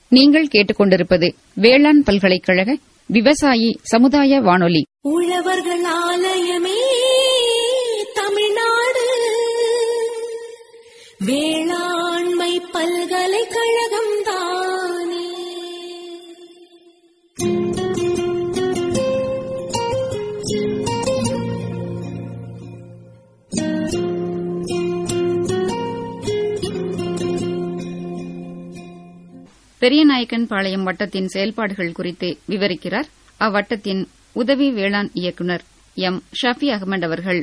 நீங்கள் கேட்டுக்கொண்டிருப்பது வேளாண் பல்கலைக்கழக விவசாயி சமுதாய வானொலி உழவர்கள் ஆலயமே தமிழ்நாடு வேளாண்மை பல்கலைக்கழகம் தானே பெரியநாயக்கன் பாளையம் வட்டத்தின் செயல்பாடுகள் குறித்து விவரிக்கிறார் அவ்வட்டத்தின் உதவி வேளாண் இயக்குநர் எம் ஷஃபி அகமது அவர்கள்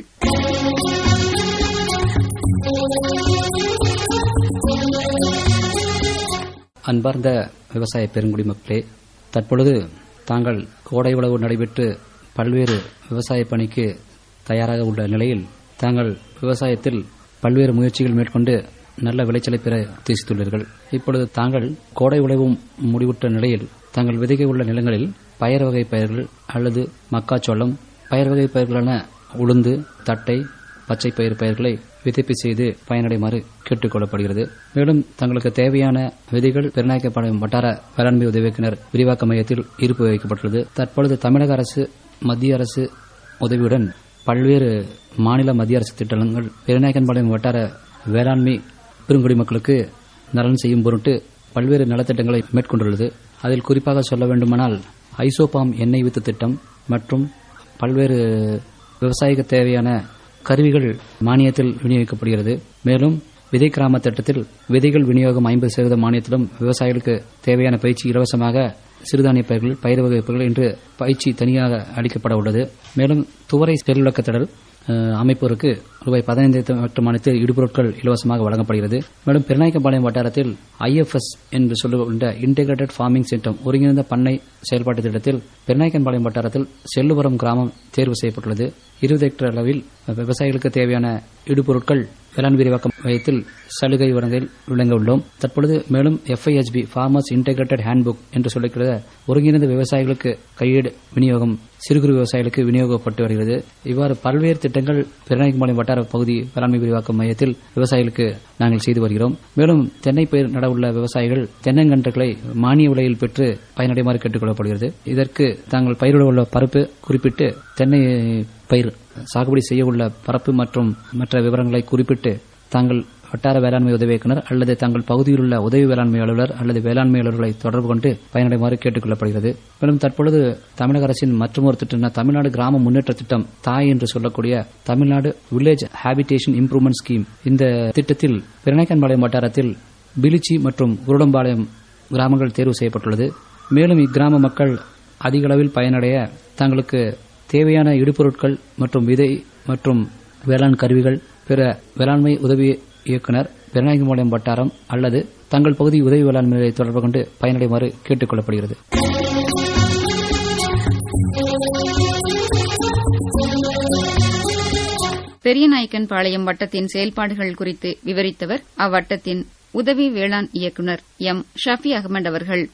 அன்பார்ந்த விவசாய பெருங்குடி மக்களே தற்பொழுது தாங்கள் கோடை உழவு நடைபெற்று பல்வேறு விவசாய பணிக்கு தயாராக உள்ள நிலையில் தாங்கள் விவசாயத்தில் பல்வேறு முயற்சிகள் மேற்கொண்டு நல்ல விளைச்சலை பெற உத்தேசித்துள்ளீர்கள் இப்பொழுது தாங்கள் கோடை உழவும் முடிவுற்ற நிலையில் தாங்கள் விதைக்க உள்ள நிலங்களில் பயர் வகை பயிர்கள் அல்லது மக்காச்சோளம் பயர் வகை பயிர்களான உளுந்து தட்டை பச்சை பயிர் பயிர்களை விதைப்பு செய்து பயனடைமாறு கேட்டுக் கொள்ளப்படுகிறது மேலும் தங்களுக்கு தேவையான விதைகள் பெருநாயக்கப்பாளையம் வட்டார வேளாண்மை உதவியக்குனர் விரிவாக்க மையத்தில் இருப்பு வைக்கப்பட்டுள்ளது தற்பொழுது தமிழக அரசு மத்திய அரசு உதவியுடன் பல்வேறு மாநில மத்திய அரசு திட்டங்கள் பெருநாயக்கன்பாளையம் வட்டார வேளாண்மை பெருங்குடி மக்களுக்கு நலன் செய்யும் பொருட்டு பல்வேறு நலத்திட்டங்களை மேற்கொண்டுள்ளது அதில் குறிப்பாக சொல்ல வேண்டுமானால் ஐசோபாம் எண்ணெய் வித்து திட்டம் மற்றும் பல்வேறு விவசாயிக்கு தேவையான கருவிகள் மானியத்தில் விநியோகிக்கப்படுகிறது மேலும் விதை கிராம திட்டத்தில் விதைகள் விநியோகம் ஐம்பது சதவீத மானியத்திலும் விவசாயிகளுக்கு தேவையான பயிற்சி இலவசமாக சிறுதானிய பயிர்கள் பயிர் வகை பயிர்கள் என்று பயிற்சி தனியாக அளிக்கப்பட உள்ளது மேலும் துவரை செல்விளக்கத்திடல் அமைப்போருக்கு ரூபாய் பதினைந்து மற்றும் அனைத்து இடுபொருட்கள் இலவசமாக வழங்கப்படுகிறது மேலும் பெருநாயக்கம்பாளையம் வட்டாரத்தில் ஐஎஃப்எஸ் என்று சொல்லுகின்ற இன்டெகிரேட்டட் ஃபார்மிங் சிஸ்டம் ஒருங்கிணைந்த பண்ணை செயல்பாட்டு திட்டத்தில் பெருநாயக்கம்பாளையம் வட்டாரத்தில் செல்லுவரம் கிராமம் தேர்வு செய்யப்பட்டுள்ளது இருபது ஹெக்டர் அளவில் விவசாயிகளுக்கு தேவையான இடுபொருட்கள் வேளாண் விரிவாக்க மையத்தில் சலுகை வழங்கில் விளங்க உள்ளோம் தற்பொழுது மேலும் எஃப்ஐஹெச்பி ஃபார்மர்ஸ் இன்டெகிரேட்டட் ஹேண்ட்புக் என்று சொல்லிக்கிற ஒருங்கிணைந்த விவசாயிகளுக்கு கையேடு விநியோகம் சிறு குறு விவசாயிகளுக்கு விநியோகிக்கப்பட்டு வருகிறது இவ்வாறு பல்வேறு திட்டங்கள் பெருநாயக்கம்பாளையம் வட்டார பகுதி வேளாண்மை விரிவாக்க மையத்தில் விவசாயிகளுக்கு நாங்கள் செய்து வருகிறோம் மேலும் தென்னை பயிர் நட உள்ள விவசாயிகள் தென்னங்கன்றுகளை மானிய விலையில் பெற்று பயனடைமாறு கேட்டுக் கொள்ளப்படுகிறது இதற்கு தாங்கள் பயிரிட உள்ள பருப்பு குறிப்பிட்டு தென்னை பயிர் சாகுபடி செய்ய உள்ள பரப்பு மற்றும் மற்ற விவரங்களை குறிப்பிட்டு தாங்கள் வட்டார வேளாண்மை உதவி இயக்குநர் அல்லது தங்கள் பகுதியில் உள்ள உதவி வேளாண்மை அலுவலர் அல்லது வேளாண்மை அலுவலர்களை தொடர்பு கொண்டு பயனடைமாறு கேட்டுக் கொள்ளப்படுகிறது மேலும் தற்பொழுது தமிழக அரசின் மற்றொரு திட்டம் தமிழ்நாடு கிராம முன்னேற்ற திட்டம் தாய் என்று சொல்லக்கூடிய Tamil Nadu village habitation improvement scheme இந்த திட்டத்தில் பிரணயக்கன்பாளையம் வட்டாரத்தில் பிலிச்சி மற்றும் குருடம்பாளையம் கிராமங்கள் தேர்வு செய்யப்பட்டுள்ளது மேலும் இக்கிராம மக்கள் அதிக அளவில் பயனடைய தங்களுக்கு தேவையான இடுபொருட்கள் மற்றும் விதை மற்றும் வேளாண் கருவிகள் பிற வேளாண்மை உதவி இயக்குநர் பெருநாயகம்பாளையம் வட்டாரம் அல்லது தங்கள் பகுதி உதவி வேளாண்மையை தொடர்பு கொண்டு பயனடைமாறு கேட்டுக் கொள்ளப்படுகிறது பெரியநாயக்கன் பாளையம் வட்டத்தின் செயல்பாடுகள் குறித்து விவரித்தவர் அவ்வட்டத்தின் உதவி வேளாண் இயக்குநர் எம் ஷஃபி அகமது அவர்கள்